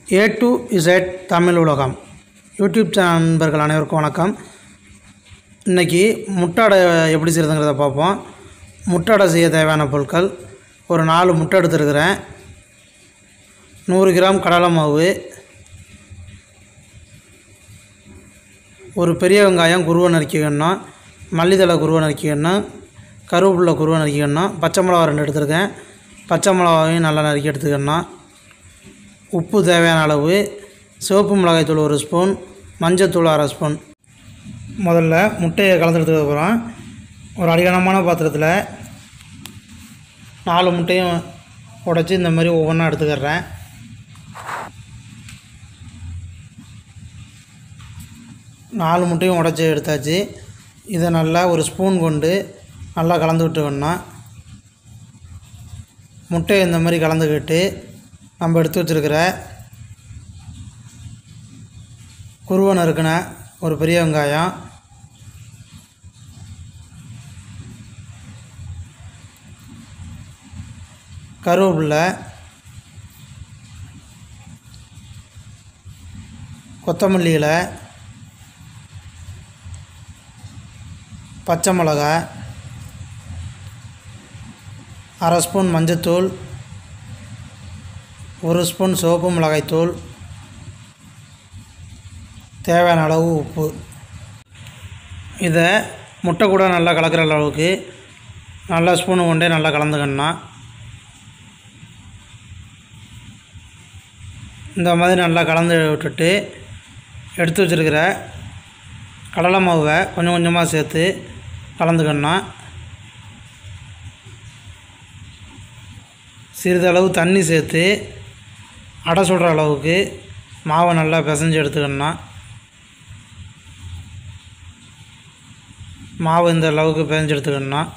A to Z Tamil உலகம் YouTube channel நண்பர்கள் அனைவருக்கும் வணக்கம் இன்றைக்கி முட்டாடை எப்படி செய்கிறதுங்கிறத பார்ப்போம் முட்டாடை செய்ய தேவையான பொருட்கள் ஒரு நாலு முட்டை எடுத்துருக்கிறேன் நூறு கிராம் கடலை மாவு ஒரு பெரிய வெங்காயம் குருவை நறுக்கிக்கணும் மல்லித்தழை குருவை நறுக்கிக்கணும் கருவேப்பிலை குருவை நறுக்கிக்கணும் பச்சை மிளகா ரெண்டு எடுத்துருக்கேன் பச்சை மிளகாவையும் நல்லா நறுக்கி எடுத்துக்கணும் உப்பு தேவையான அளவு சிவப்பு மிளகாய்த்தூள் ஒரு ஸ்பூன் மஞ்சத்தூள் அரை ஸ்பூன் முதல்ல முட்டையை கலந்து எடுத்துக்கப்புறம் ஒரு அடிகனமான பாத்திரத்தில் நாலு முட்டையும் உடச்சி இந்த மாதிரி ஒவ்வொன்றா எடுத்துக்கிறேன் நாலு முட்டையும் உடச்சி எடுத்தாச்சு இதை நல்லா ஒரு ஸ்பூன் கொண்டு நல்லா கலந்து விட்டுக்கணும் முட்டையை இந்த மாதிரி கலந்துக்கிட்டு நம்ம எடுத்து வச்சுருக்கிற குருவன் இருக்குன ஒரு பெரிய வெங்காயம் கருவேப்பில்லை கொத்தமல்லி இலை பச்சை மிளகா அரை ஸ்பூன் மஞ்சத்தூள் ஒரு ஸ்பூன் சிவப்பு மிளகாய்த்தூள் தேவையான அளவு உப்பு இதை முட்டை கூட நல்லா கலக்கிற அளவுக்கு நல்லா ஸ்பூனு கொண்டே நல்லா கலந்துக்கணும் இந்த மாதிரி நல்லா கலந்து விட்டுட்டு எடுத்து வச்சுருக்கிற கடலை மாவை கொஞ்சம் கொஞ்சமாக சேர்த்து கலந்துக்கணும் சிறிதளவு தண்ணி சேர்த்து அடை சுடுற அளவுக்கு மாவை நல்லா பிசைஞ்சு எடுத்துக்கணும் மாவு இந்த அளவுக்கு பிசைஞ்சு எடுத்துக்கணும்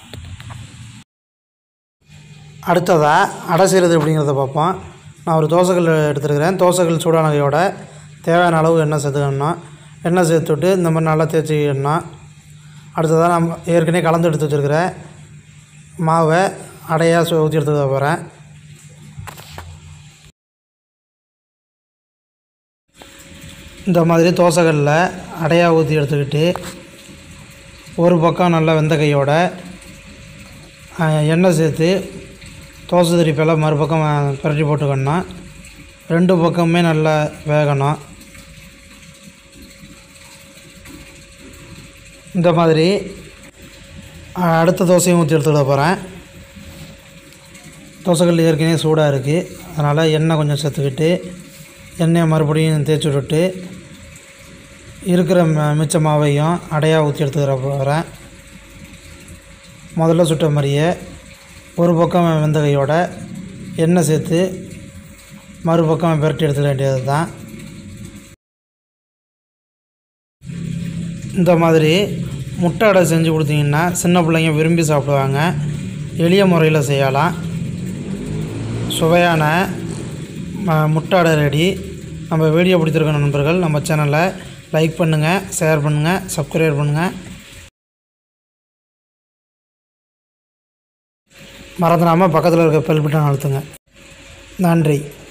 அடுத்ததாக அடை செய்கிறது எப்படிங்கிறத பார்ப்போம் நான் ஒரு தோசைக்கல் எடுத்துருக்கிறேன் தோசைக்கல் சூடானதையோட தேவையான அளவு எண்ணெய் சேர்த்துக்கணும் எண்ணெய் சேர்த்துட்டு இந்த மாதிரி நல்லா தேய்ச்சிக்கணும் அடுத்ததாக நம்ம ஏற்கனவே கலந்து எடுத்து வச்சுருக்கிற மாவை அடையாக ஊற்றி எடுத்துக்க போகிறேன் இந்த மாதிரி தோசைகளில் அடையாக ஊற்றி எடுத்துக்கிட்டு ஒரு பக்கம் நல்லா வெந்த கையோட எண்ணெய் சேர்த்து தோசை திருப்பியெல்லாம் மறுபக்கம் புரட்டி போட்டுக்கணும் ரெண்டு பக்கமுமே நல்லா வேகணும் இந்த மாதிரி அடுத்த தோசையும் ஊற்றி எடுத்துக்கிட போகிறேன் தோசைக்கல் ஏற்கனவே சூடாக இருக்குது அதனால் எண்ணெய் கொஞ்சம் சேர்த்துக்கிட்டு எண்ணெயை மறுபடியும் தேய்ச்சி விட்டுட்டு இருக்கிற ம மிச்ச மாவையும் அடையாக ஊற்றி எடுத்துக்கிற போகிறேன் முதல்ல சுட்ட மாதிரியே ஒரு பக்கம் வெந்த கையோட எண்ணெய் சேர்த்து மறுபக்கம் பெரட்டி எடுத்துக்க வேண்டியது தான் இந்த மாதிரி முட்டை அடை செஞ்சு கொடுத்தீங்கன்னா சின்ன பிள்ளைங்க விரும்பி சாப்பிடுவாங்க எளிய முறையில் செய்யலாம் சுவையான ம- முட்டை அடை ரெடி நம்ம வீடியோ பிடித்திருக்க நண்பர்கள் நம்ம சேனலை லைக் பண்ணுங்கள் ஷேர் பண்ணுங்கள் சப்ஸ்கிரைப் பண்ணுங்கள் மறந்துடாமல் பக்கத்தில் இருக்க பெல் பட்டன் அழுத்துங்க நன்றி